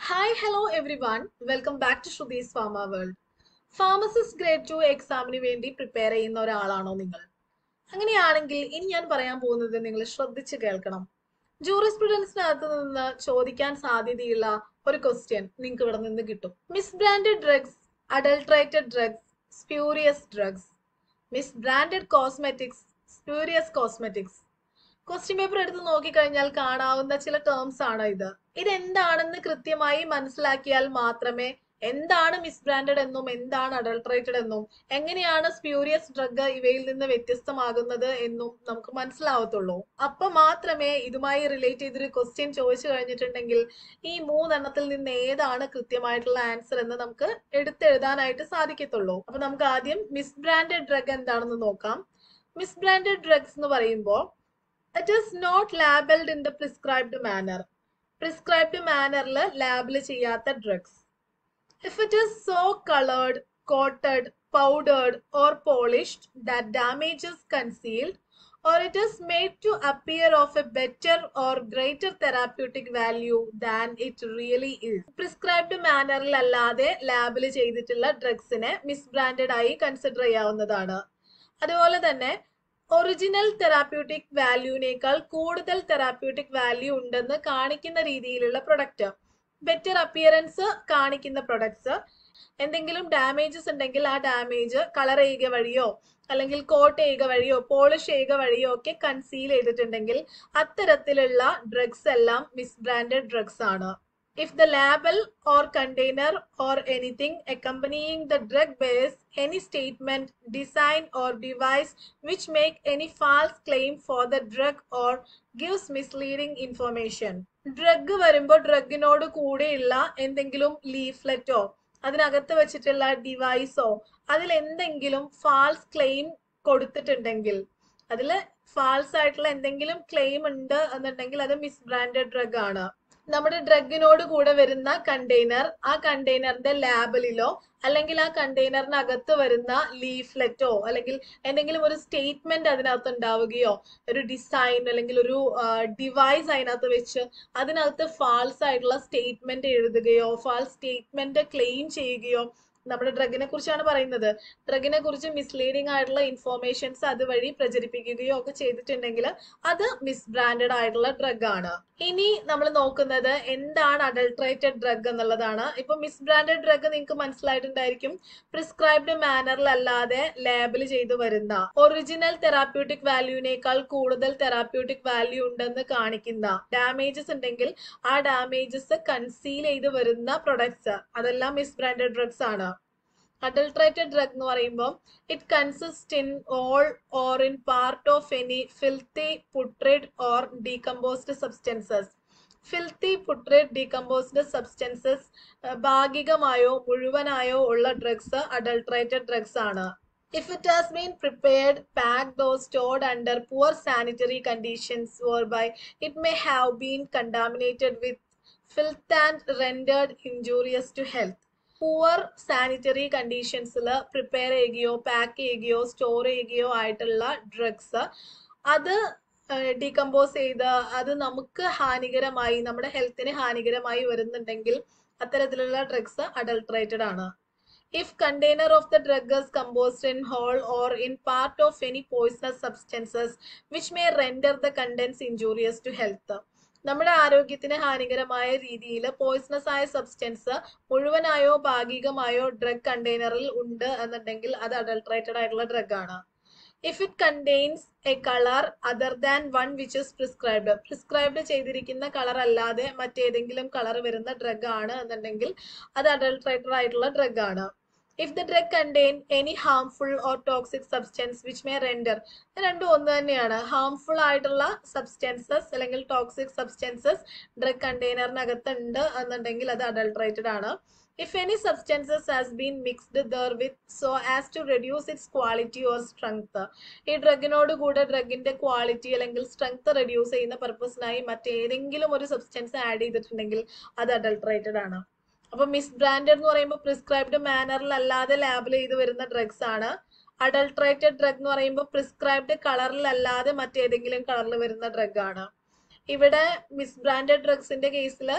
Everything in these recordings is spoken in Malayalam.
Hi hello everyone welcome back to Shruti's pharma world pharmacist grade two എക്സാമിന് വേണ്ടി പ്രിപ്പയർ ചെയ്യുന്ന ഒരാളാണോ നിങ്ങൾ അങ്ങനെയാണെങ്കിൽ ഇനി ഞാൻ പറയാൻ പോകുന്നത് നിങ്ങൾ ശ്രദ്ധിച്ച് കേൾക്കണം ജൂറിസ്പ്രുഡൻസിനകത്ത് നിന്ന് ചോദിക്കാൻ സാധ്യതയുള്ള ഒരു ക്വസ്റ്റ്യൻ നിങ്ങൾക്ക് ഇവിടെ നിന്ന് കിട്ടും misbranded drugs adulterated drugs spurious drugs misbranded cosmetics spurious cosmetics question paper എടുത്ത് നോക്കിക്കഴിഞ്ഞാൽ കാണാവുന്ന ചില ടേംസ് ആണ് ഇത് ഇതെന്താണെന്ന് കൃത്യമായി മനസ്സിലാക്കിയാൽ മാത്രമേ എന്താണ് മിസ് ബ്രാൻഡഡ് എന്നും എന്താണ് അഡൾട്രേറ്റഡ് എന്നും എങ്ങനെയാണ് സ്പ്യൂരിയസ് ഡ്രഗ് ഇവയിൽ നിന്ന് വ്യത്യസ്തമാകുന്നത് എന്നും നമുക്ക് മനസ്സിലാവത്തുള്ളൂ അപ്പൊ മാത്രമേ ഇതുമായി റിലേറ്റ് ചെയ്തൊരു ക്വസ്റ്റ്യൻ ചോദിച്ചു കഴിഞ്ഞിട്ടുണ്ടെങ്കിൽ ഈ മൂന്നെണ്ണത്തിൽ നിന്ന് ഏതാണ് കൃത്യമായിട്ടുള്ള ആൻസർ എന്ന് നമുക്ക് എടുത്തെഴുതാനായിട്ട് സാധിക്കത്തുള്ളൂ അപ്പൊ നമുക്ക് ആദ്യം മിസ് ബ്രാൻഡഡ് ഡ്രഗ് എന്താണെന്ന് നോക്കാം മിസ് ബ്രാൻഡഡ് ഡ്രഗ്സ് എന്ന് പറയുമ്പോൾ it is not labelled in the prescribed manner prescribed മാനറിൽ ലാബിൽ ചെയ്യാത്ത drugs if it is so coloured coated powdered or polished that damages concealed or it is made to appear of a better or greater therapeutic value than it really is. Prescribed മാനറിൽ അല്ലാതെ ലാബിൽ ചെയ്തിട്ടുള്ള ഡ്രഗ്സിനെ മിസ് ബ്രാൻഡഡ് ആയി കൺസിഡർ ചെയ്യാവുന്നതാണ് അതുപോലെ തന്നെ ഒറിജിനൽ തെറാപ്യൂട്ടിക് വാല്യൂവിനേക്കാൾ കൂടുതൽ തെറാപ്യൂട്ടിക് വാല്യൂ ഉണ്ടെന്ന് കാണിക്കുന്ന രീതിയിലുള്ള പ്രൊഡക്റ്റ് ബെറ്റർ അപ്പിയറൻസ് കാണിക്കുന്ന പ്രൊഡക്ട്സ് എന്തെങ്കിലും ഡാമേജസ് ഉണ്ടെങ്കിൽ ആ ഡാമേജ് കളർ ചെയ്യുക വഴിയോ അല്ലെങ്കിൽ കോട്ട് ചെയ്യുക വഴിയോ പോളിഷ് ചെയ്യുക വഴിയോ ഒക്കെ കൺസീൽ ചെയ്തിട്ടുണ്ടെങ്കിൽ അത്തരത്തിലുള്ള ഡ്രഗ്സ് എല്ലാം മിസ് ബ്രാൻഡഡ് ഡ്രഗ്സ് ആണ് if the label or container or anything accompanying the drug bears any statement, design or device which make any false claim for the drug or gives misleading information. Drug വരുമ്പോൾ ഡ്രഗിനോട് കൂടെയുള്ള എന്തെങ്കിലും ലീഫ്ലെറ്റോ അതിനകത്ത് വെച്ചിട്ടുള്ള ഡിവൈസോ അതിൽ എന്തെങ്കിലും ഫാൾസ് ക്ലെയിം കൊടുത്തിട്ടുണ്ടെങ്കിൽ അതിൽ ഫാൾസ് ആയിട്ടുള്ള എന്തെങ്കിലും ക്ലെയിം ഉണ്ട് എന്നുണ്ടെങ്കിൽ അത് മിസ് ബ്രാൻഡഡ് ഡ്രഗ് ആണ് നമ്മുടെ ഡ്രഗിനോട് കൂടെ വരുന്ന കണ്ടെയ്നർ ആ കണ്ടെയ്നറിന്റെ ലാബലിലോ അല്ലെങ്കിൽ ആ കണ്ടെയ്നറിനകത്ത് വരുന്ന ലീഫ്ലെറ്റോ അല്ലെങ്കിൽ എന്തെങ്കിലും ഒരു സ്റ്റേറ്റ്മെന്റ് അതിനകത്ത് ഉണ്ടാവുകയോ ഒരു ഡിസൈൻ അല്ലെങ്കിൽ ഒരു ഡിവൈസ് അതിനകത്ത് വെച്ച് അതിനകത്ത് ഫാൾസ് ആയിട്ടുള്ള സ്റ്റേറ്റ്മെന്റ് എഴുതുകയോ ഫാൾസ് സ്റ്റേറ്റ്മെന്റ് ക്ലെയിം ചെയ്യുകയോ നമ്മുടെ ഡ്രഗിനെ കുറിച്ചാണ് പറയുന്നത് ഡ്രഗിനെ കുറിച്ച് മിസ്ലീഡിംഗ് ആയിട്ടുള്ള ഇൻഫോർമേഷൻസ് അതുവഴി പ്രചരിപ്പിക്കുകയോ ഒക്കെ ചെയ്തിട്ടുണ്ടെങ്കിൽ അത് മിസ് ബ്രാൻഡഡ് ആയിട്ടുള്ള ഡ്രഗ് ആണ് ഇനി നമ്മൾ നോക്കുന്നത് എന്താണ് അഡൾട്രേറ്റഡ് ഡ്രഗ് എന്നുള്ളതാണ് ഇപ്പൊ മിസ് ബ്രാൻഡഡ് ഡ്രഗ് നിങ്ങൾക്ക് മനസ്സിലായിട്ടുണ്ടായിരിക്കും പ്രിസ്ക്രൈബ്ഡ് മാനറിൽ അല്ലാതെ ലേബിൾ ചെയ്തു വരുന്ന ഒറിജിനൽ തെറാപ്യൂട്ടിക് വാല്യൂവിനേക്കാൾ കൂടുതൽ തെറാപ്യൂട്ടിക് വാല്യൂ ഉണ്ടെന്ന് കാണിക്കുന്ന ഡാമേജസ് ഉണ്ടെങ്കിൽ ആ ഡാമേജസ് കൺസീൽ ചെയ്ത് വരുന്ന പ്രൊഡക്ട്സ് അതെല്ലാം മിസ് ബ്രാൻഡഡ് ഡ്രഗ്സ് ആണ് അഡൾട്രേറ്റഡ് ഡ്രഗ് എന്ന് പറയുമ്പോൾ it consist in all or in part of any filthy putrid or decomposed substances filthy putrid decomposed substances ഭാഗികമായോ മുഴുവനായോ ഉള്ള ഡ്രഗ്സ് അഡൾട്രേറ്റഡ് ഡ്രഗ്സ് ആണ് If it has been prepared, packed, or stored under poor sanitary conditions, whereby it may have been contaminated with filth and rendered injurious to health. Poor sanitary കണ്ടീഷൻസിൽ പ്രിപ്പയർ ചെയ്യുകയോ പാക്ക് ചെയ്യുകയോ സ്റ്റോർ ചെയ്യുകയോ ആയിട്ടുള്ള ഡ്രഗ്സ് അത് ഡീകമ്പോസ് ചെയ്ത് അത് നമുക്ക് ഹാനികരമായി നമ്മുടെ ഹെൽത്തിന് ഹാനികരമായി വരുന്നുണ്ടെങ്കിൽ അത്തരത്തിലുള്ള ഡ്രഗ്സ് അഡൾട്രേറ്റഡ് ആണ് if container of the drug is composed in whole or in part of any poisonous substances which may render the contents injurious to health നമ്മുടെ ആരോഗ്യത്തിന് ഹാനികരമായ രീതിയിൽ പോയിസണസ് ആയ സബ്സ്റ്റൻസ് മുഴുവനായോ ഭാഗികമായോ ഡ്രഗ് കണ്ടെയ്നറിൽ ഉണ്ട് എന്നുണ്ടെങ്കിൽ അത് അഡൾട്രേറ്റഡ് ആയിട്ടുള്ള ഡ്രഗ് ആണ് if it contains a colour other than one which is prescribed prescribed ചെയ്തിരിക്കുന്ന കളർ അല്ലാതെ മറ്റേതെങ്കിലും കളർ വരുന്ന ഡ്രഗ് ആണ് എന്നുണ്ടെങ്കിൽ അത് അഡൾട്രേറ്റഡ് ആയിട്ടുള്ള ഡ്രഗ് ആണ് if the drug contain any harmful or toxic substance which may render രണ്ടും ഒന്ന് തന്നെയാണ് ഹാംഫുൾ ആയിട്ടുള്ള സബ്സ്റ്റൻസസ് അല്ലെങ്കിൽ ടോക്സിക് സബ്സ്റ്റൻസസ് ഡ്രഗ് കണ്ടെയ്നറിനകത്ത് ഉണ്ട് എന്നുണ്ടെങ്കിൽ അത് അഡൾട്രേറ്റഡ് ആണ് if any substances has been mixed therewith so as to reduce its quality or strength ഈ ഡ്രഗിനോട് കൂടെ ഡ്രഗിന്റെ ക്വാളിറ്റി അല്ലെങ്കിൽ സ്ട്രെങ്ത് റെഡ്യൂസ് ചെയ്യുന്ന പർപ്പസിനായി മറ്റേതെങ്കിലും ഒരു സബ്സ്റ്റൻസ് ആഡ് ചെയ്തിട്ടുണ്ടെങ്കിൽ അത് അഡൾട്രേറ്റഡ് ആണ് അപ്പൊ മിസ് ബ്രാൻഡഡ് എന്ന് പറയുമ്പോൾ പ്രിസ്ക്രൈബ്ഡ് മാനറിൽ അല്ലാതെ ലാബിൽ ചെയ്ത് വരുന്ന ഡ്രഗ്സ് ആണ് അഡൾട്രേറ്റഡ് ഡ്രഗ് എന്ന് പറയുമ്പോൾ പ്രിസ്ക്രൈബ്ഡ് കളറിൽ അല്ലാതെ മറ്റേതെങ്കിലും കളറിൽ വരുന്ന ഡ്രഗ് ആണ് ഇവിടെ മിസ് ബ്രാൻഡഡ് ഡ്രഗ്സിന്റെ കേസിൽ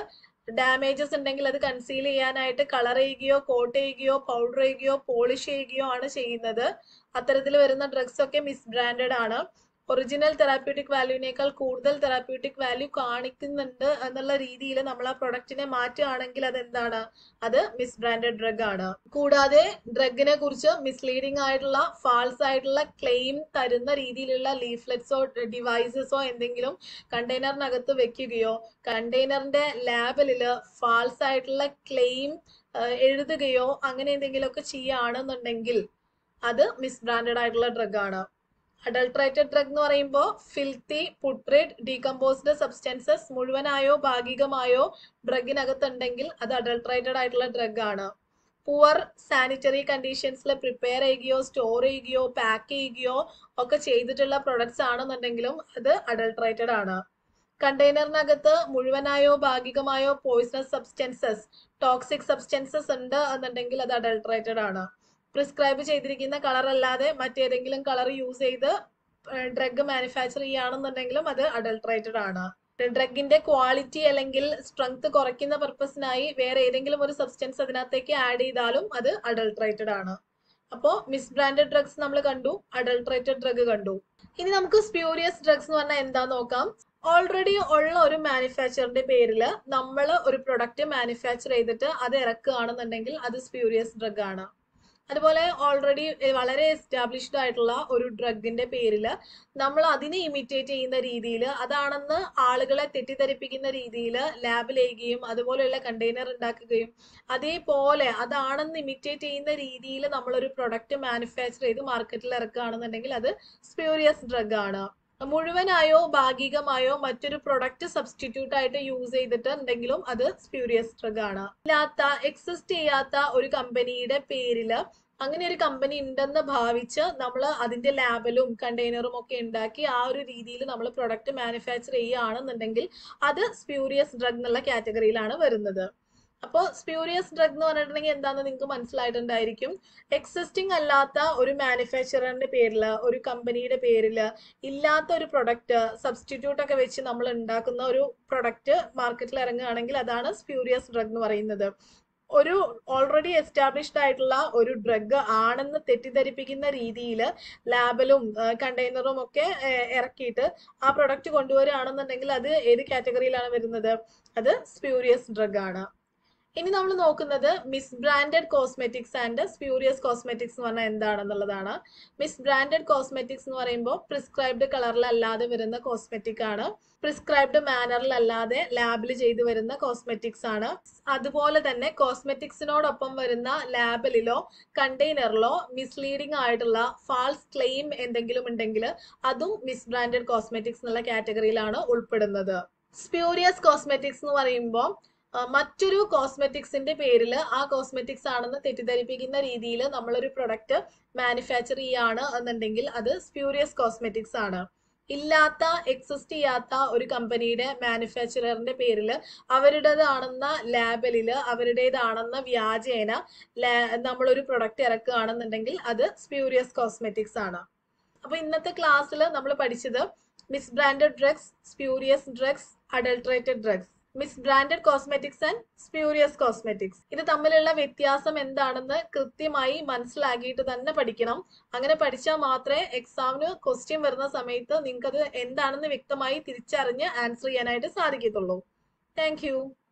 ഡാമേജസ് ഉണ്ടെങ്കിൽ അത് കൺസീൽ ചെയ്യാനായിട്ട് കളർ ചെയ്യുകയോ കോട്ട് ചെയ്യുകയോ പൗഡർ ചെയ്യുകയോ പോളിഷ് ചെയ്യുകയോ ആണ് ചെയ്യുന്നത് അത്തരത്തിൽ വരുന്ന ഡ്രഗ്സ് ഒക്കെ മിസ് ബ്രാൻഡഡ് ആണ് ഒറിജിനൽ തെറാപ്യൂട്ടിക് വാല്യൂവിനേക്കാൾ കൂടുതൽ തെറാപ്യൂട്ടിക് വാല്യൂ കാണിക്കുന്നുണ്ട് എന്നുള്ള രീതിയിൽ നമ്മൾ ആ പ്രൊഡക്റ്റിനെ മാറ്റുകയാണെങ്കിൽ അത് എന്താണ് അത് മിസ് ബ്രാൻഡഡ് ഡ്രഗ് ആണ് കൂടാതെ ഡ്രഗിനെ കുറിച്ച് മിസ്ലീഡിംഗ് ആയിട്ടുള്ള ഫാൾസ് ആയിട്ടുള്ള ക്ലെയിം തരുന്ന രീതിയിലുള്ള ലീഫ്ലെറ്റ്സോ ഡിവൈസസോ എന്തെങ്കിലും കണ്ടെയ്നറിനകത്ത് വെക്കുകയോ കണ്ടെയ്നറിന്റെ ലാബില് ഫാൾസ് ആയിട്ടുള്ള ക്ലെയിം എഴുതുകയോ അങ്ങനെ എന്തെങ്കിലുമൊക്കെ ചെയ്യുകയാണെന്നുണ്ടെങ്കിൽ അത് മിസ് ബ്രാൻഡഡ് ആയിട്ടുള്ള ഡ്രഗ് ആണ് അഡൾട്രേറ്റഡ് ഡ്രഗ് എന്ന് പറയുമ്പോൾ ഫിൽത്തി പുട്രിഡ് ഡീകമ്പോസ്ഡ് സബ്സ്റ്റൻസസ് മുഴുവനായോ ഭാഗികമായോ ഡ്രഗിനകത്തുണ്ടെങ്കിൽ അത് അഡൾട്രേറ്റഡ് ആയിട്ടുള്ള ഡ്രഗ് ആണ് പുവർ സാനിറ്ററി കണ്ടീഷൻസിൽ പ്രിപ്പയർ ചെയ്യുകയോ സ്റ്റോർ ചെയ്യുകയോ പാക്ക് ചെയ്യുകയോ ഒക്കെ ചെയ്തിട്ടുള്ള പ്രൊഡക്ട്സ് ആണെന്നുണ്ടെങ്കിലും അത് അഡൾട്രേറ്റഡ് ആണ് കണ്ടെയ്നറിനകത്ത് മുഴുവനായോ ഭാഗികമായോ പോയിസണസ് സബ്സ്റ്റൻസസ് ടോക്സിക് സബ്സ്റ്റൻസസ് ഉണ്ട് എന്നുണ്ടെങ്കിൽ അത് അഡൾട്രേറ്റഡ് ആണ് പ്രിസ്ക്രൈബ് ചെയ്തിരിക്കുന്ന കളർ അല്ലാതെ മറ്റേതെങ്കിലും കളർ യൂസ് ചെയ്ത് ഡ്രഗ് മാനുഫാക്ചർ ചെയ്യുകയാണെന്നുണ്ടെങ്കിലും അത് അഡൾട്രേറ്റഡ് ആണ് ഡ്രഗിന്റെ ക്വാളിറ്റി അല്ലെങ്കിൽ സ്ട്രെങ്ത് കുറയ്ക്കുന്ന പർപ്പസിനായി വേറെ ഏതെങ്കിലും ഒരു സബ്സ്റ്റൻസ് അതിനകത്തേക്ക് ആഡ് ചെയ്താലും അത് അഡൾട്രേറ്റഡ് ആണ് അപ്പോൾ മിസ് ബ്രാൻഡഡ് ഡ്രഗ്സ് നമ്മൾ കണ്ടു അഡൾട്രേറ്റഡ് ഡ്രഗ് കണ്ടു ഇനി നമുക്ക് സ്പ്യൂരിയസ് ഡ്രഗ്സ് എന്ന് പറഞ്ഞാൽ എന്താ നോക്കാം ഓൾറെഡി ഉള്ള ഒരു മാനുഫാക്ചറിന്റെ പേരിൽ നമ്മൾ ഒരു പ്രൊഡക്റ്റ് മാനുഫാക്ചർ ചെയ്തിട്ട് അത് ഇറക്കുകയാണെന്നുണ്ടെങ്കിൽ അത് സ്പ്യൂരിയസ് ഡ്രഗ് ആണ് അതുപോലെ ഓൾറെഡി വളരെ എസ്റ്റാബ്ലിഷ്ഡ് ആയിട്ടുള്ള ഒരു ഡ്രഗിന്റെ പേരിൽ നമ്മൾ അതിനെ ഇമിറ്റേറ്റ് ചെയ്യുന്ന രീതിയിൽ അതാണെന്ന് ആളുകളെ തെറ്റിദ്ധരിപ്പിക്കുന്ന രീതിയിൽ ലാബിൽ ചെയ്യുകയും അതുപോലെയുള്ള കണ്ടെയ്നർ ഉണ്ടാക്കുകയും അതേപോലെ അതാണെന്ന് ഇമിറ്റേറ്റ് ചെയ്യുന്ന രീതിയിൽ നമ്മളൊരു പ്രൊഡക്റ്റ് മാനുഫാക്ചർ ചെയ്ത് മാർക്കറ്റിൽ ഇറക്കുകയാണെന്നുണ്ടെങ്കിൽ അത് സ്പ്യൂരിയസ് ഡ്രഗ് ആണ് മുഴുവനായോ ഭാഗികമായോ മറ്റൊരു പ്രൊഡക്റ്റ് സബ്സ്റ്റിറ്റ്യൂട്ട് ആയിട്ട് യൂസ് ചെയ്തിട്ടുണ്ടെങ്കിലും അത് സ്പ്യൂരിയസ് ഡ്രഗ് ആണ് ഇല്ലാത്ത എക്സിസ്റ്റ് ചെയ്യാത്ത ഒരു കമ്പനിയുടെ പേരില് അങ്ങനെ ഒരു കമ്പനി ഉണ്ടെന്ന് ഭാവിച്ച് നമ്മൾ അതിന്റെ ലാബിലും കണ്ടെയ്നറും ഒക്കെ ഉണ്ടാക്കി ആ ഒരു രീതിയിൽ നമ്മൾ പ്രൊഡക്റ്റ് മാനുഫാക്ചർ ചെയ്യുകയാണെന്നുണ്ടെങ്കിൽ അത് സ്പ്യൂരിയസ് ഡ്രഗ് എന്നുള്ള കാറ്റഗറിയിലാണ് വരുന്നത് അപ്പോൾ സ്പ്യൂരിയസ് ഡ്രഗ് എന്ന് പറഞ്ഞിട്ടുണ്ടെങ്കിൽ എന്താണെന്ന് നിങ്ങൾക്ക് മനസ്സിലായിട്ടുണ്ടായിരിക്കും എക്സിസ്റ്റിംഗ് അല്ലാത്ത ഒരു മാനുഫാക്ചറിന്റെ പേരിൽ ഒരു കമ്പനിയുടെ പേരിൽ ഇല്ലാത്ത ഒരു പ്രൊഡക്റ്റ് സബ്സ്റ്റിറ്റ്യൂട്ട് ഒക്കെ വെച്ച് നമ്മൾ ഉണ്ടാക്കുന്ന ഒരു പ്രൊഡക്റ്റ് മാർക്കറ്റിൽ ഇറങ്ങുകയാണെങ്കിൽ അതാണ് സ്പ്യൂരിയസ് ഡ്രഗ് എന്ന് പറയുന്നത് ഒരു ഓൾറെഡി എസ്റ്റാബ്ലിഷ്ഡ് ആയിട്ടുള്ള ഒരു ഡ്രഗ് ആണെന്ന് തെറ്റിദ്ധരിപ്പിക്കുന്ന രീതിയിൽ ലാബിലും കണ്ടെയ്നറും ഒക്കെ ഇറക്കിയിട്ട് ആ പ്രൊഡക്റ്റ് കൊണ്ടുവരികയാണെന്നുണ്ടെങ്കിൽ അത് ഏത് കാറ്റഗറിയിലാണ് വരുന്നത് അത് സ്പ്യൂരിയസ് ഡ്രഗ് ആണ് ഇനി നമ്മൾ നോക്കുന്നത് misbranded cosmetics and spurious cosmetics എന്ന് പറഞ്ഞാൽ എന്താണെന്നുള്ളതാണ് മിസ് ബ്രാൻഡഡ് കോസ്മെറ്റിക്സ് എന്ന് പറയുമ്പോൾ പ്രിസ്ക്രൈബ്ഡ് കളറിലല്ലാതെ വരുന്ന കോസ്മെറ്റിക് ആണ് പ്രിസ്ക്രൈബ്ഡ് മാനറിലല്ലാതെ ലാബിൽ ചെയ്തു വരുന്ന കോസ്മെറ്റിക്സ് ആണ് അതുപോലെ തന്നെ കോസ്മെറ്റിക്സിനോടൊപ്പം വരുന്ന ലാബിലോ കണ്ടെയ്നറിലോ മിസ്ലീഡിംഗ് ആയിട്ടുള്ള ഫാൾസ് ക്ലെയിം എന്തെങ്കിലും ഉണ്ടെങ്കിൽ അതും മിസ് ബ്രാൻഡഡ് കോസ്മെറ്റിക്സ് എന്നുള്ള കാറ്റഗറിയിലാണ് ഉൾപ്പെടുന്നത് സ്പ്യൂരിയസ് കോസ്മെറ്റിക്സ് എന്ന് പറയുമ്പോൾ മറ്റൊരു കോസ്മെറ്റിക്സിന്റെ പേരിൽ ആ കോസ്മെറ്റിക്സ് ആണെന്ന് തെറ്റിദ്ധരിപ്പിക്കുന്ന രീതിയിൽ നമ്മളൊരു പ്രൊഡക്റ്റ് മാനുഫാക്ചർ ചെയ്യാണ് എന്നുണ്ടെങ്കിൽ അത് സ്പ്യൂരിയസ് കോസ്മെറ്റിക്സ് ആണ് ഇല്ലാത്ത എക്സിസ്റ്റ് ചെയ്യാത്ത ഒരു കമ്പനിയുടെ മാനുഫാക്ചററിന്റെ പേരിൽ അവരുടേതാണെന്ന ലാബലിൽ അവരുടേതാണെന്ന വ്യാജേന നമ്മളൊരു പ്രൊഡക്റ്റ് ഇറക്കുകയാണെന്നുണ്ടെങ്കിൽ അത് സ്പ്യൂരിയസ് കോസ്മെറ്റിക്സ് ആണ് അപ്പൊ ഇന്നത്തെ ക്ലാസ്സിൽ നമ്മൾ പഠിച്ചത് misbranded drugs spurious drugs adulterated drugs misbranded cosmetics and spurious cosmetics ഇത് തമ്മിലുള്ള വ്യത്യാസം എന്താണെന്ന് കൃത്യമായി മനസ്സിലാക്കിയിട്ട് തന്നെ പഠിക്കണം അങ്ങനെ പഠിച്ചാൽ മാത്രമേ എക്സാമിന് ക്വസ്റ്റ്യൻ വരുന്ന സമയത്ത് നിങ്ങൾക്കത് എന്താണെന്ന് വ്യക്തമായി തിരിച്ചറിഞ്ഞ് ആൻസർ ചെയ്യാനായിട്ട് സാധിക്കത്തുള്ളൂ താങ്ക്